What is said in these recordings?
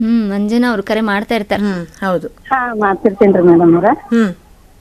ಹ್ಮ್ ಮಂಜನಾ ಅವ್ರು ಕರೆ ಮಾಡ್ತಾ ಇರ್ತಾರೆ ಹ್ಮ್ ಹೌದು ಹಾ ಮಾಡ್ತಿರ್ತೀನಿ ಮೇಡಮ್ ಅವ್ರ ಹ್ಮ್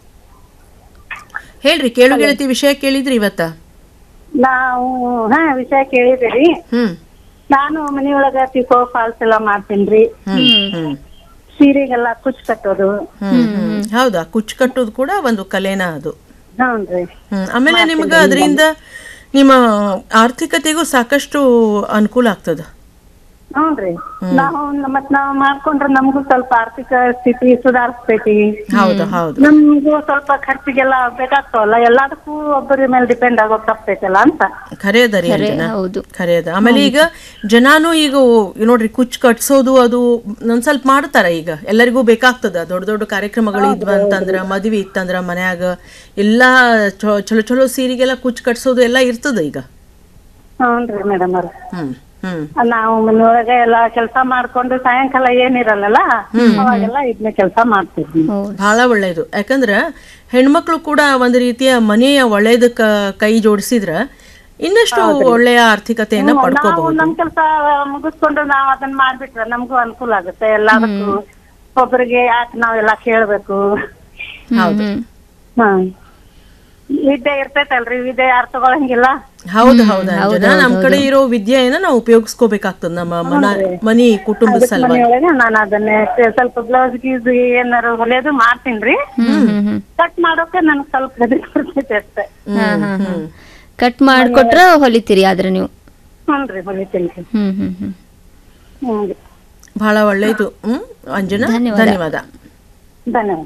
ಹೇಳ್ರಿ ಕೇಳು ಗೆಳತಿ ವಿಷಯ ಕೇಳಿದ್ರಿ ಇವತ್ತ ನಾವು ಹಾ ವಿಷಯ ಕೇಳಿದಿರಿ ಹ್ಮ್ ನಾನು ಮನಿಯೊಳಗ ಪಿಕೋ ಫಾಲ್ಸ್ ಎಲ್ಲ ಮಾಡ್ತೀನ್ರಿ ಹ್ಮ್ ಹ್ಮ್ ಸೀರೆಗೆಲ್ಲ ಕುಚ್ ಕಟ್ಟೋದು ಹ್ಮ್ ಹ್ಮ್ ಹೌದಾ ಕುಚ್ಚು ಕಟ್ಟೋದು ಕೂಡ ಒಂದು ಕಲೆನ ಅದು ಹ್ಞೂನ್ರಿ ಹ್ಮ್ ಆಮೇಲೆ ನಿಮ್ಗೆ ಅದರಿಂದ ನಿಮ್ಮ ಆರ್ಥಿಕತೆಗೂ ಸಾಕಷ್ಟು ಅನುಕೂಲ ಆಗ್ತದ ಹ್ಞೂನ್ರಿ ನಾವು ಮತ್ ನಾವ್ ಮಾಡ್ಕೊಂಡ್ರೆ ನಮಗೂ ಸ್ವಲ್ಪ ಆರ್ಥಿಕ ಸ್ಥಿತಿ ಸುಧಾರಿಸ್ತೈತಿ ಹೌದು ಹೌದು ನಮ್ಗೂ ಸ್ವಲ್ಪ ಖರ್ಚಿಗೆಲ್ಲ ಬೇಕಾಗ್ತಾವಲ್ಲ ಎಲ್ಲದಕ್ಕೂ ಒಬ್ಬರ ಮೇಲೆ ಡಿಪೆಂಡ್ ಆಗೋದ್ ತಪ್ಪೈತಲ್ಲ ಅಂತ ಖರೆ ಅದ ರೀ ಖರೆ ಅಂಜನಾ. ಹೌದು ಖರೆ ಅದ ಆಮೇಲೆ ಈಗ ಜನಾನು ಈಗ ಓ- ನೋಡ್ರಿ ಕುಚ್ ಕಟ್ಸೋದು ಅದು ಒಂದ್ ಸ್ವಲ್ಪ ಮಾಡ್ತಾರ ಈಗ ಎಲ್ಲರಿಗೂ ಬೇಕಾಗ್ತದ ದೊಡ್ಡ ದೊಡ್ಡ ಕಾರ್ಯಕ್ರಮಗಳು ಇದ್ವ ಅಂತಂದ್ರ ಮದ್ವಿ ಇತ್ತಂದ್ರ ಮನ್ಯಾಗ ಎಲ್ಲಾ ಚೊ- ಚಲೋ ಚಲೋ ಸೀರೆಗೆಲ್ಲ ಕುಚ್ ಕಟ್ಸೋದು ಎಲ್ಲ ಇರ್ತದ ಈಗ ಹ್ಞೂನ್ರಿ ಮೇಡಮ್ ಅವ್ರ ಹ್ಮ್ ಹ್ಮ್ ನಾವು ಮನೆಯೊಳಗ ಎಲ್ಲಾ ಕೆಲಸ ಮಾಡ್ಕೊಂಡು ಸಾಯಂಕಾಲ ಏನಿರಲ್ಲಲ್ಲ ಅವಾಗೆಲ್ಲ ಇದನ್ನ ಕೆಲಸ ಮಾಡ್ತಿದ್ವಿ ಹೌದು ಬಹಳ ಒಳ್ಳೇದು ಯಾಕಂದ್ರ ಹೆಣ್ಮಕ್ಳು ಕೂಡ ಒಂದು ರೀತಿಯ ಮನೆಯ ಒಳ್ಳೇದಕ್ಕ ಕೈ ಜೋಡಿಸಿದ್ರ ಇನ್ನಷ್ಟು ಒಳ್ಳೆಯ ಆರ್ಥಿಕತೆಯನ್ನ ನಾವು ಪಡ್ಕೋಬಹುದು ನಮ್ ಕೆಲಸ ಮುಗಿಸ್ಕೊಂಡು ನಾವ್ ಅದನ್ನ ಮಾಡ್ಬಿಟ್ರೆ ನಮಗೂ ಅನುಕೂಲ ಆಗುತ್ತೆ ಎಲ್ಲದಕ್ಕೂ ಒಬ್ಬರಿಗೆ ಯಾಕೆ ನಾವೆಲ್ಲ ಕೇಳ್ಬೇಕು ಹೌದು ಹ್ಮ್ ಹ್ಮ್ ವಿದ್ಯೆ ಇರ್ತೈತಲ್ರಿ ವಿದ್ಯೆ ಯಾರು ತಗೊಳಂಗಿಲ್ಲ ಹೌದು ಹೌದು ಅಂಜನಾ ನಮ್ ಕಡೆ ಇರೋ ವಿದ್ಯೆಯನ್ನ ನಾವು ಉಪಯೋಗಿಸ್ಕೋಬೇಕಾಗ್ತದ ನಮ್ಮ ಮನ ಮನಿ ಕುಟುಂಬದ ಸಲುವಾಗಿ ಮನೆಯೊಳಗೆ ನಾನು ಅದನ್ನೇ ಸ- ಸ್ವಲ್ಪ ಬ್ಲೌಸ್ ಗೀಸ್ ಏನಾರು ಹೊಲಿಯೋದು ಮಾಡ್ತೀನ್ರಿ ಹ್ಮ್ ಹ್ಮ್ ಹ್ಮ್ ಕಟ್ ಮಾಡೋಕೆ ನನ್ಗೆ ಸ್ವಲ್ಪ ಗದಿ ಬರ್ತೈತೆ ಅಷ್ಟೇ ಹಾ ಹಾ ಹಾ ಕಟ್ ಮಾಡ್ಕೊಟ್ರ ಹೊಲಿತೀರಿ ಆದ್ರೆ ನೀವು ಹ್ಞೂನ್ರಿ ಹೊಲಿತೀನಿ ಹ್ಮ್ ಹ್ಮ್ ಹ್ಮ್ ಹ್ಞೂ ಬಹಳ ಒಳ್ಳೇದು ಹ್ಮ್ ಅಂಜನಾ ಧನ್ಯವಾದ. ಧನ್ಯವಾದ ಧನ್ಯವಾದ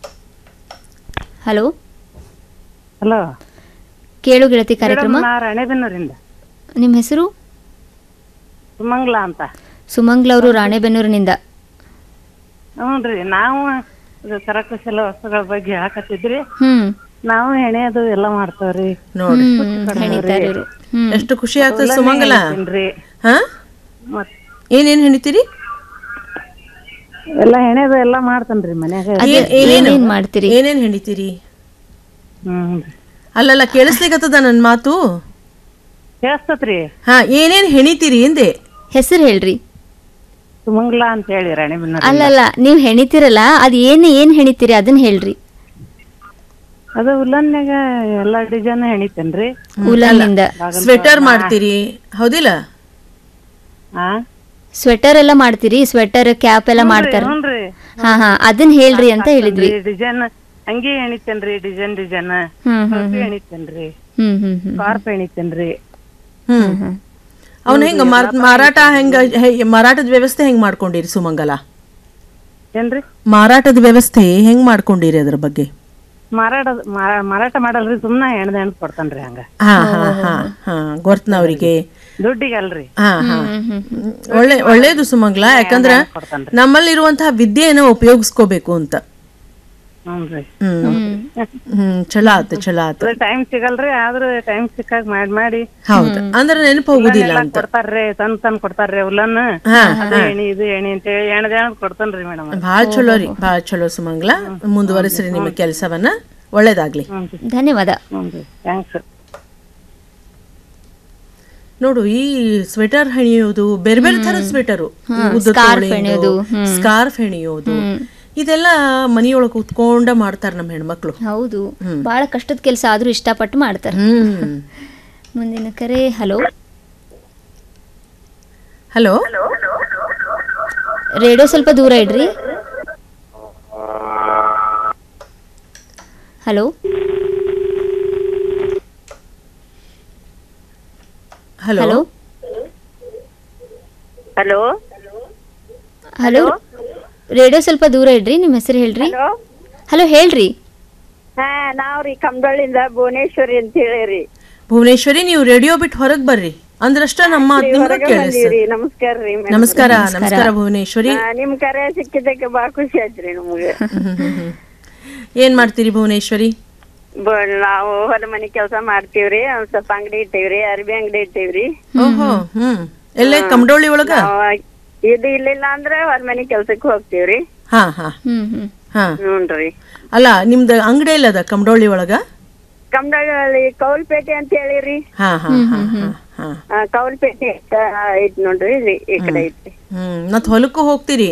ಹಲೋ ಹಲೋ ಕೇಳು ಗೆಳತಿ ಕಾರ್ಯಕ್ರಮ ನಾ ರಾಣೆಬೆನ್ನೂರಿಂದ ನಿಮ್ಮ ಹೆಸರು ಸುಮಂಗ್ಲಾ ಅಂತ ಸುಮಂಗ್ಲ ಅವರು ರಾಣೆಬೆನ್ನೂರಿನಿಂದ ಹ್ಞೂನ್ರಿ ನಾವು ಇದು ಕರಕುಶಲ ವಸ್ತುಗಳ ಬಗ್ಗೆ ಹೇಳಕತ್ತಿದ್ರಿ ಹ್ಮ್ ನಾವು ಹೆಣೆ ಅದು ಎಲ್ಲ ಮಾಡ್ತೇವ್ರಿ ನೋಡಿ ಹ್ಮ್ ಹೆಣಿತಾರೆ ಇವರು ಹ್ಮ್ ಎಷ್ಟು ಖುಷಿ ಆಗ್ತದ ಸುಮಂಗಲ ತಿನ್ರಿ ಹಾ ಮತ್ ಏನೇನ್ ಹೆಣಿತೀರಿ ಎಲ್ಲ ಹೆಣೆದು ಎಲ್ಲ ಮಾಡ್ತೇನ್ರಿ ಮನ್ಯಾಗ ಅದೇ ಏನ್- ಏನೇನು? ಏನೇನ್ ಮಾಡ್ತೀರಿ ಏನೇನ್ ಹೆಣಿತೀರಿ ಹ್ಮ್ ಅಲ್ಲಲ್ಲ ಕೇಳಿಸ್ಲಿಕ್ಕತ್ತದ ನನ್ ಮಾತು ಕೇಳಿಸ್ತತ್ರಿ ಹಾ ಏನೇನ್ ಹೆಣಿತೀರಿ ಎಂದೆ ಹೆಸರು ಹೇಳ್ರಿ ಸುಮಂಗ್ಲಾ ಅಂತ ಹೇಳಿ ರಾಣೆಬೆನ್ನೂರ್ ಅಲ್ಲಲ್ಲ ನೀವ್ ಹೆಣಿತೀರಲ್ಲ ಅದ್ ಏನ್ ಏನ್ ಹೆಣಿತೀರಿ ಅದನ್ನ ಹೇಳ್ರಿ ಅದು ಉಲ್ಲನ್ಯಾಗ ಎಲ್ಲಾ ಡಿಸೈನ್ ಹೆಣಿತೇನ್ರಿ ಉಲನ್ನಿಂದ ಸ್ವೆಟರ್ ಮಾಡ್ತೀರಿ ಹೌದಿಲ್ಲ ಆ ಸ್ವೆಟರ್ ಎಲ್ಲ ಮಾಡ್ತೀರಿ ಸ್ವೆಟರ್ ಕ್ಯಾಪ್ ಎಲ್ಲ ಮಾಡ್ತಾರ ಹ್ಞೂನ್ರಿ ಹಾ ಹಾ ಅದನ್ನ ಹೇಳ್ರಿ ಅಂತ ಹೇಳಿದ್ವಿ ಡಿಸೈನ್ ಅಂಗಿ ಹೆಣಿತೇನ್ರಿ ಡಿಸೈನ್ ಡಿಸೈನ್ ಹ್ಮ್ ಹ್ಮ್ ಟೋಪಿ ಹೆಣಿತೇನ್ರಿ ಹ್ಮ್ ಹ್ಮ್ ಹ್ಮ್ ಕಾರ್ಪ್ ಹೆಣಿತೇನ್ರಿ ಹ್ಮ್ ಹ್ಮ್. ಅವ್ನ ಹೆಂಗ ಮಾರ್- ಮಾರಾಟ ಹೆಂಗ ಹೆ- ಮಾರಾಟದ ವ್ಯವಸ್ಥೆ ಹೆಂಗ್ ಮಾಡ್ಕೊಂಡಿರಿ ಸುಮಂಗಲ ಏನ್ರಿ ಮಾರಾಟದ ವ್ಯವಸ್ಥೆ ಹೆಂಗ್ ಮಾಡ್ಕೊಂಡಿರಿ ಅದ್ರ ಬಗ್ಗೆ ಮಾರಾಟ ಮಾರಾ- ಮಾರಾಟ ಮಾಡಲ್ರಿ ಸುಮ್ನ ಹೆಣ್ದ ಹೆಣ್ ಕೊಡ್ತಾನ್ರಿ ಹಂಗ ಹಾ ಹಾ ಹಾ ಹಾ ಗೊರ್ತನವ್ರಿಗೆ ದುಡ್ಡಿಗೆ ಅಲ್ರಿ ಹಾ ಹಾ ಹ್ಮ್ ಹ್ಮ್ ಹ್ಮ್. ಒಳ್ಳೆ ಒಳ್ಳೇದು ಸುಮಂಗ್ಲ ಯಾಕಂದ್ರ ಕೊಡ್ತಾನ್ರಿ ನಮ್ಮಲ್ಲಿರುವಂತಹ ವಿದ್ಯೆಯನ್ನ ಉಪಯೋಗಿಸ್ಕೋಬೇಕು ಅಂತ ಹ್ಞೂನ್ರಿ ಹ್ಮ್ ಹ್ಮ್ ಚಲೋ ಆತ ಚಲೋ ಆತ ಟೈಮ್ ಸಿಗಲ್ರಿ ಆದ್ರ ಟೈಮ್ ಸಿಕ್ಕಾಗ ಮಾಡಿ ಮಾಡಿ ಹೌದು ಅಂದ್ರೆ ನೆನಪು ಹೋಗುದಿಲ್ಲ ಎಲ್ಲ ಅಂತ ಕೊಡ್ತಾರ್ರಿ ತಂದ್ ತಂದ್ ಕೊಡ್ತಾರ್ರಿ ಉಲ್ಲನ್ ಹಾ ಅದು ಎಣಿ ಇದು ಎಣಿ ಅಂತ ಹೇಳಿ ಎಣದ ಎಣದ್ ಕೊಡ್ತಾನ್ರಿ ಮೇಡಮ್ ಭಾಳ ಚಲೋ ರೀ ಭಾಳ ಚಲೋ ಸುಮಂಗ್ಲ ಮುಂದುವರಿಸ್ರಿ ನಿಮ್ಮ ಕೆಲಸವನ್ನ ಒಳ್ಳೇದಾಗ್ಲಿ ಹ್ಞೂನ್ರಿ ಧನ್ಯವಾದ ಹ್ಞೂನ್ರಿ ಥ್ಯಾಂಕ್ಸ್ ನೋಡು ಈ ಸ್ವೆಟರ್ ಹೆಣಿಯೋದು ಬೇರೆ ಬೇರೆ ತರದ ಸ್ವೆಟರು scarf ಹೆಣಿಯೋದು, ಹ್ಮ್. ಸ್ಕಾರ್ಫ್ ಹೆಣಿಯೋದು ಇದೆಲ್ಲ ಮನಿಯೊಳಗೆ ಕುತ್ಕೊಂಡ ಮಾಡ್ತಾರ ನಮ್ಮ ಹೆಣ್ಮಕ್ಳು ಹೌದು ಬಹಳ ಕಷ್ಟದ ಕೆಲಸ ಆದ್ರೂ ಇಷ್ಟಪಟ್ಟು ಮಾಡ್ತಾರೆ ಹ್ಮ್ ಮುಂದಿನ ಕರೆ ಹಲೋ ಹಲೋ ರೇಡಿಯೋ ಸ್ವಲ್ಪ ದೂರ ಇಡ್ರಿ hello hello hello hello hello radio ಸ್ವಲ್ಪ ದೂರ ಇಡ್ರಿ ನಿಮ್ಮ ಹೆಸರು ಹೇಳ್ರಿ ಹಲೋ ಹಲೋ ಹೇಳ್ರಿ ಹಾ ನಾವ್ರಿ ಕಂಬಳಿಂದ ಭುವನೇಶ್ವರಿ ಅಂತ ಹೇಳಿರಿ ಭುವನೇಶ್ವರಿ ನೀವು ರೇಡಿಯೋ ಬಿಟ್ಟು ಹೊರಗ್ ಬರ್ರಿ ಅಂದ್ರಷ್ಟ ನಮ್ಮ ಮಾತ್ ನಿಮ್ಗೆ ಹೊರಗೆ ಕೇಳಿಸ್ ಬಂದೀವ್ರಿ ನಮಸ್ಕಾರ ರೀ ಮೇಡಮ್. ನಮಸ್ಕಾರ ನಮಸ್ಕಾರ ಭುವನೇಶ್ವರಿ ಹಾ, ನಿಮ್ ಕರೆ ಸಿಕ್ಕಿದ್ದಕ್ಕೆ ಬಾ ಖುಷಿ ಆಯ್ತ್ರಿ ನಮ್ಗೆ ಹ್ಮ್, ಹ್ಮ್, ಹ್ಮ್. ಏನ್ ಮಾಡ್ತೀರಿ ಭುವನೇಶ್ವರಿ ಬ- ನಾವು ಹೊಲ ಮನಿ ಕೆಲಸ ಮಾಡ್ತೀವ್ರಿ ಒಂದ್ ಸ್ವಲ್ಪ ಅಂಗಡಿ ಇಟ್ಟೇವ್ರಿ ಅರ್ಬಿ ಅಂಗಡಿ ಇಟ್ಟೇವ್ರಿ ಓಹೋ ಹ್ಮ್ ಎಲ್ಲೇ ಕಮಡೋಳಿ ಒಳಗ ನಾವ್ ಇದು ಇಲ್ಲಿಲ್ಲ ಅಂದ್ರೆ ಹೊಲ ಮನಿ ಕೆಲ್ಸಕ್ಕೆ ಹೋಗ್ತೀವ್ರಿ ಹಾ ಹಾ ಹ್ಮ್ ಹ್ಮ್ ಹಾ ಹ್ಞೂನ್ರಿ ಅಲ್ಲ ನಿಮ್ದು ಅಂಗಡಿ ಇಲ್ಲದ ಕಮಡೋಳಿ ಒಳಗ ಕಮಡಳ್ಳಿ ಕೌಲ್ಪೇಟೆ ಅಂತ ಹೇಳಿರಿ ಹಾ ಹಾ ಹಾ ಹಾ ಹಾ ಕೌಲ್ಪೇಟೆ ಐತ್ ನೋಡ್ರಿ ಇಲ್ಲಿ ಈ ಕಡೆ ಐತ್ರಿ ಹ್ಮ್ ಮತ್ ಹೊಲಕ್ಕೂ ಹೋಗ್ತೀರಿ